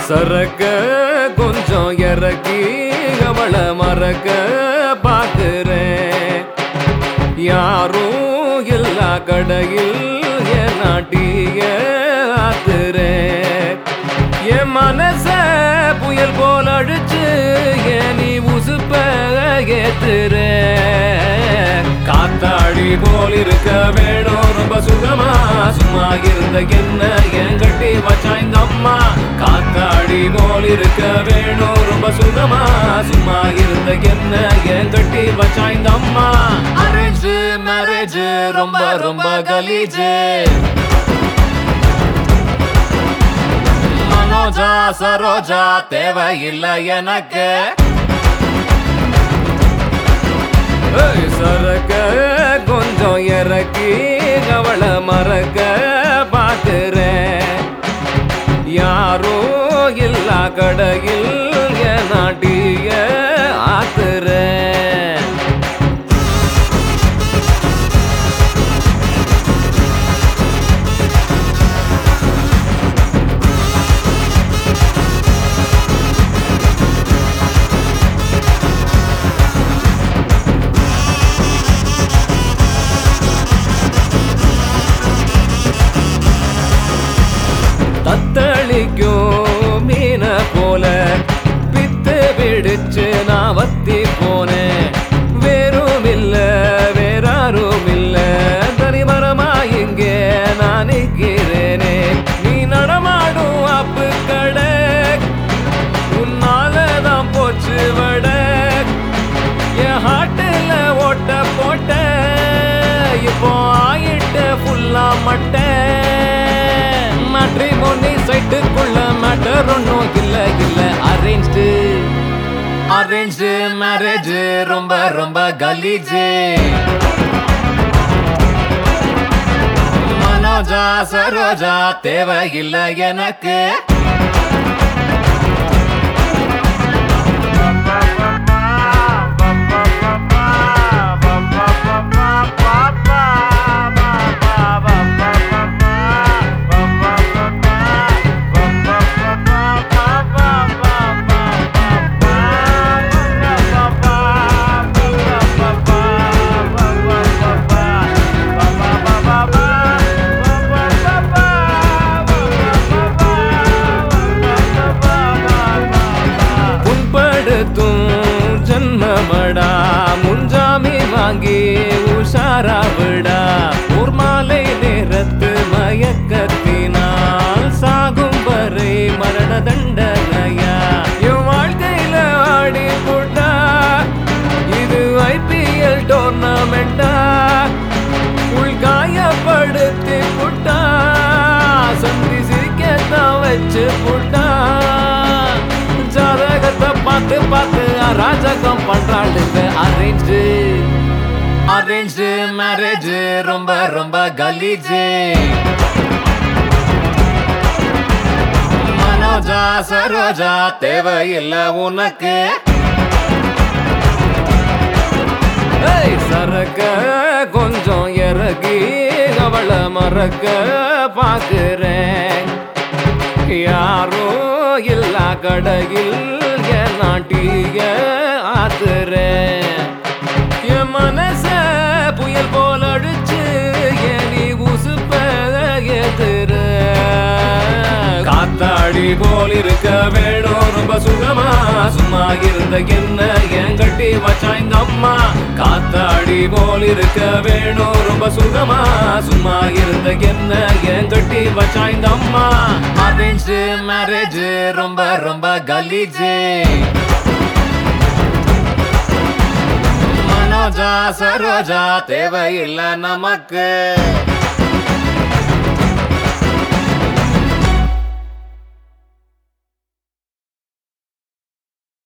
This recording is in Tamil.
சரக்க கொஞ்சம் இறக்கி அவளை மறக்க பாக்குறேன் யாரும் எல்லா கடையில் என் நாட்டிய ஆத்துறேன் என் மனச புயல் போல் அடிச்சு ஏன் நீ உசுப்ப ஏத்துற காத்தாடி போல் இருக்க வேணும் ரொம்ப சுகமா சும்மா இருந்த என்ன ஏன் கட்டி வச்சா எங்க அம்மா காத்தாடி போல் இருக்க வேணும் ரொம்ப சுகமா சும்மா இருந்த என்ன ஏன் கட்டி வச்சா எங்க அம்மா அரேஞ்சு மேரேஜ் ரொம்ப ரொம்ப கலீஜு மனோஜா சரோஜா தேவையில்லை எனக்கு ஏய், சரக்க கொஞ்சம் இறக்கி அவளை மறக்க பாக்குறேன் யாரோ இல்லா கடையில் என் நாட்டிய ஆத்துறேன் தத்தளிக்கும் மீன போல பித்து பிடிச்சு நான் வத்தி போனேன் வேறும் இல்ல வேறாரும் இல்ல தனிமரமா இங்கே நான் நிற்கிறேனே நீ நடமாடும் அப்பு கடை உன்னாலதான் போச்சு வட என் ஹார்ட்டில் ஓட்ட போட்ட இப்போ ஆயிட்ட ஃபுல்லா மட்டை மேட்ரிமோனி சைட்டுக்குள்ள மேட்டர் ஒன்றும் இல்ல இல்ல அரேஞ்சு அரேஞ்சு மேரேஜ் ரொம்ப ரொம்ப கலீஜு மனோஜா சரோஜா தேவையில்லை எனக்கு புண்படுத்தும் ஜன்மமடா முன்ஜாமி வாங்கி உஷாரா விடா ஒரு மாலை நேரத்து மயக்கத்தினால் சாகும் வரை மரண தண்டனையா என் வாழ்க்கையில ஆடி போட்டா இது ஐபிஎல் டோர்னமெண்டா உள்காயப்படுத்தி புட்டா சந்தி சிரிக்கத்தான் வச்சு புட்டா ஜாதகத்தை பார்த்து பார்த்து அராஜகம் பண்றாளுங்க அரேஞ்சு அரேஞ்சு மேரேஜ் ரொம்ப ரொம்ப கலீஜு மனோஜா சரோஜா தேவையில்லை உனக்கு ஏய், சரக்க கொஞ்சம் இறக்கி அவளை மறக்க பாக்குறேன் யாரோ இல்லா கடையில் என் நாட்டிய ஆத்துறேன் என் மனச புயல் போல் அடிச்சு ஏன் நீ உசுப்ப ஏத்துற காத்தாடி போல் இருக்க வேணும் ரொம்ப சுகமா சும்மா இருந்த என்ன ஏன் கட்டி வச்சா எங்க அம்மா காத்தாடி போல் இருக்க வேணும் ரொம்ப சுகமா சும்மா இருந்த என்ன ஏன் கட்டி வச்சா எங்க அம்மா அரேஞ்சு மேரேஜ் ரொம்ப ரொம்ப கலீஜு மனோஜா சரோஜா தேவையில்லை நமக்கு